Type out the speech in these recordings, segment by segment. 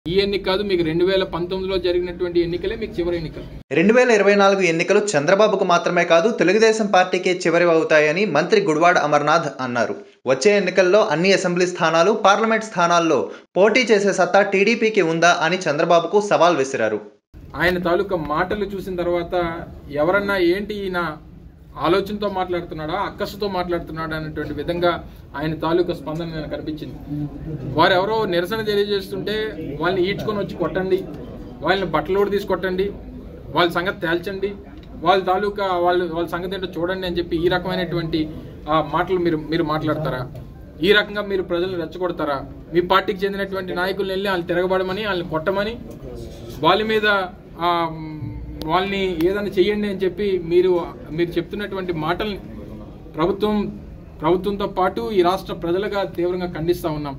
ఈ ఎన్నిక కాదు మీకు రెండు వేల పంతొమ్మిదిలో జరిగినటువంటి ఎన్నికలే మీకు చివరి ఎన్నికలు రెండు వేల ఇరవై నాలుగు ఎన్నికలు చంద్రబాబుకు మాత్రమే కాదు తెలుగుదేశం పార్టీకే చివరి అవుతాయని మంత్రి గుడివాడ అమర్నాథ్ అన్నారు వచ్చే ఎన్నికల్లో అన్ని అసెంబ్లీ స్థానాలు పార్లమెంట్ స్థానాల్లో పోటీ చేసే సత్తా టీడీపీకి ఉందా అని చంద్రబాబుకు సవాల్ విసిరారు ఆయన తాలూకా మాటలు చూసిన తర్వాత ఎవరన్నా ఏంటి ఈయన ఆలోచనతో మాట్లాడుతున్నాడా అక్కసుతో మాట్లాడుతున్నాడా అనేటువంటి విధంగా ఆయన తాలూకా స్పందన నాకు కనిపించింది వారు ఎవరో నిరసన తెలియజేస్తుంటే వాళ్ళని ఈడ్చుకొని వచ్చి కొట్టండి వాళ్ళని బట్టలోడు తీసి కొట్టండి వాళ్ళ సంగతి తేల్చండి వాళ్ళ తాలూకా వాళ్ళ వాళ్ళ సంగతి ఏంటో చూడండి అని చెప్పి ఈ రకమైనటువంటి ఆ, మాటలు మీరు మీరు మాట్లాడతారా ఈ రకంగా మీరు ప్రజలను రెచ్చగొడతారా మీ పార్టీకి చెందినటువంటి నాయకులను వెళ్ళి వాళ్ళని తిరగబడమని వాళ్ళని కొట్టమని వాళ్ళ మీద ఆ, వాళ్ళని ఏదైనా చెయ్యండి అని చెప్పి మీరు మీరు చెప్తున్నటువంటి మాటల్ని ప్రభుత్వం ప్రభుత్వంతో పాటు ఈ రాష్ట్ర ప్రజలుగా తీవ్రంగా ఖండిస్తా ఉన్నాం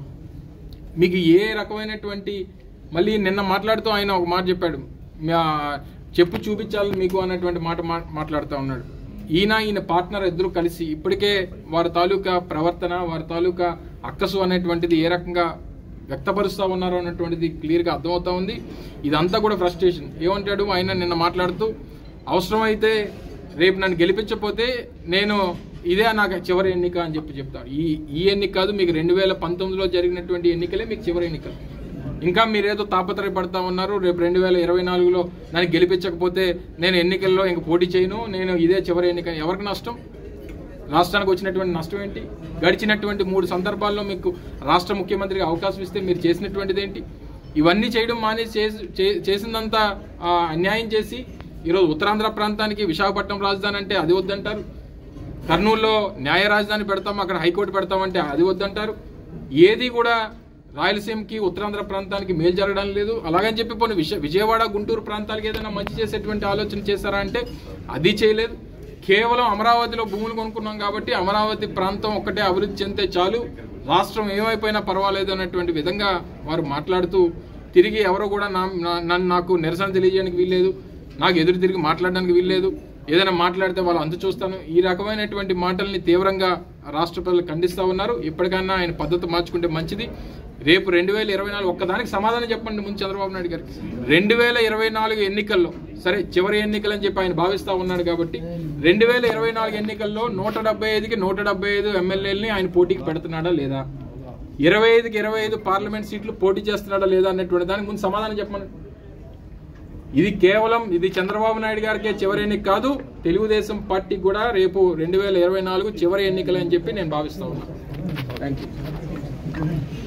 మీకు ఏ రకమైనటువంటి మళ్ళీ నిన్న మాట్లాడుతూ ఆయన ఒక మాట చెప్పాడు మా- చెప్పు చూపించాలి మీకు అన్నటువంటి మాట మా- మాట్లాడుతూ ఉన్నాడు ఈయన ఈయన పార్ట్నర్ ఇద్దరు కలిసి ఇప్పటికే వారి తాలూకా ప్రవర్తన వారి తాలూకా అక్కసు అనేటువంటిది ఏ రకంగా వ్యక్తపరుస్తూ ఉన్నారు అన్నటువంటిది క్లియర్గా అర్థమవుతా ఉంది ఇదంతా కూడా ఫ్రస్ట్రేషన్ ఏమంటాడు ఆయన నిన్న మాట్లాడుతూ అవసరమైతే రేపు నన్ను గెలిపించకపోతే నేను ఇదే నాకు చివరి ఎన్నిక అని చెప్పి చెప్తాను ఈ ఈ ఎన్నిక కాదు మీకు రెండు వేల పంతొమ్మిదిలో జరిగినటువంటి ఎన్నికలే మీకు చివరి ఎన్నికలు ఇంకా మీరేదో తాపత్రయపడతా ఉన్నారు రేపు రెండు వేల ఇరవై నాలుగులో నన్ను గెలిపించకపోతే నేను ఎన్నికల్లో ఇంక పోటీ చేయను నేను ఇదే చివరి ఎన్నిక ఎవరికి నష్టం రాష్ట్రానికి వచ్చినటువంటి నష్టం ఏంటి గడిచినటువంటి మూడు సందర్భాల్లో మీకు రాష్ట్ర ముఖ్యమంత్రికి అవకాశం ఇస్తే మీరు చేసినటువంటిది ఏంటి ఇవన్నీ చేయడం మానేసి చేసి- చే- చేసిందంతా ఆ, అన్యాయం చేసి ఈరోజు ఉత్తరాంధ్ర ప్రాంతానికి విశాఖపట్నం రాజధాని అంటే అది వద్దంటారు కర్నూలులో న్యాయ రాజధాని పెడతాం అక్కడ హైకోర్టు పెడతామంటే అది వద్దంటారు ఏది కూడా రాయలసీమకి ఉత్తరాంధ్ర ప్రాంతానికి మేలు జరగడం లేదు అలాగని చెప్పి పోనీ విజయ విజయవాడ గుంటూరు ప్రాంతాలకి ఏదైనా మంచి చేసేటువంటి ఆలోచన చేశారా అంటే అది చేయలేదు కేవలం అమరావతిలో భూములు కొనుక్కున్నాం కాబట్టి అమరావతి ప్రాంతం ఒక్కటే అభివృద్ధి చెందితే చాలు రాష్ట్రం ఏమైపోయినా పర్వాలేదు అన్నటువంటి విధంగా వారు మాట్లాడుతూ తిరిగి ఎవరో కూడా నా నా- నన్ను నాకు నిరసన తెలియజేయడానికి వీల్లేదు నాకు ఎదురు తిరిగి మాట్లాడడానికి వీల్లేదు ఏదైనా మాట్లాడితే వాళ్ళు అంతు చూస్తాను ఈ రకమైనటువంటి మాటల్ని తీవ్రంగా రాష్ట్ర ప్రజలు ఖండిస్తా ఉన్నారు ఇప్పటికైనా ఆయన పద్ధతి మార్చుకుంటే మంచిది రేపు రెండు వేల ఇరవై నాలుగు ఒక్కదానికి సమాధానం చెప్పండి ముందు చంద్రబాబు నాయుడు గారికి రెండు వేల ఇరవై నాలుగు ఎన్నికల్లో సరే చివరి ఎన్నికలు అని చెప్పి ఆయన భావిస్తా ఉన్నాడు కాబట్టి రెండు వేల ఇరవై నాలుగు ఎన్నికల్లో నూట డెబ్బై ఐదుకి నూట డెబ్బై ఐదు ఎమ్మెల్యేలని ఆయన పోటీకి పెడుతున్నాడా లేదా ఇరవై ఐదుకి ఇరవై ఐదు పార్లమెంట్ సీట్లు పోటీ చేస్తున్నాడా లేదా అన్నటువంటి దానికి ముందు సమాధానం చెప్పమని ఇది కేవలం ఇది చంద్రబాబు నాయుడు గారికే చివరి ఎన్నిక కాదు తెలుగుదేశం పార్టీకి కూడా రేపు రెండు వేల ఇరవై నాలుగు చివరి ఎన్నికలు అని చెప్పి నేను భావిస్తా ఉన్నాను థ్యాంక్ యూ